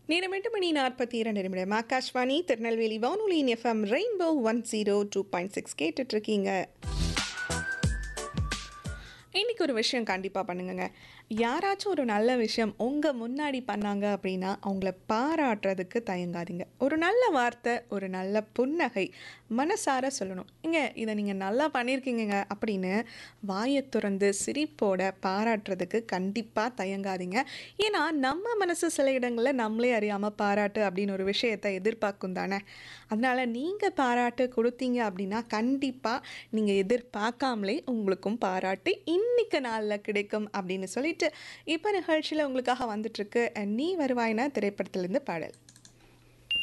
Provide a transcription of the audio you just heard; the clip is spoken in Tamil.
நேரம் எட்டு மணி நாற்பத்தி இரண்டு நிமிடம் ஆகாஷ்வாணி திருநெல்வேலி வானொலியின் FM rainbow one zero two point six கேட்டுட்ருக்கீங்க இன்னைக்கு ஒரு விஷயம் கண்டிப்பாக பண்ணுங்கங்க யாராச்சும் ஒரு நல்ல விஷயம் உங்கள் முன்னாடி பண்ணாங்க அப்படின்னா அவங்கள பாராட்டுறதுக்கு தயங்காதீங்க ஒரு நல்ல வார்த்தை ஒரு நல்ல புன்னகை மனசார சொல்லணும் இங்க இதை நீங்கள் நல்லா பண்ணியிருக்கீங்க அப்படின்னு வாயை திறந்து சிரிப்போட பாராட்டுறதுக்கு கண்டிப்பாக தயங்காதீங்க ஏன்னா நம்ம மனசு சில இடங்களில் நம்மளே அறியாமல் பாராட்டு அப்படின்னு ஒரு விஷயத்தை எதிர்பார்க்கும் தானே அதனால் நீங்கள் பாராட்டு கொடுத்தீங்க அப்படின்னா கண்டிப்பாக நீங்கள் எதிர்பார்க்காமலே உங்களுக்கும் பாராட்டு இன்னைக்கு நாளில் கிடைக்கும் அப்படின்னு சொல்லிட்டு இப்போ நிகழ்ச்சியில் உங்களுக்காக வந்துட்டுருக்கு நீ வருவாயினா திரைப்படத்திலேருந்து பாடல்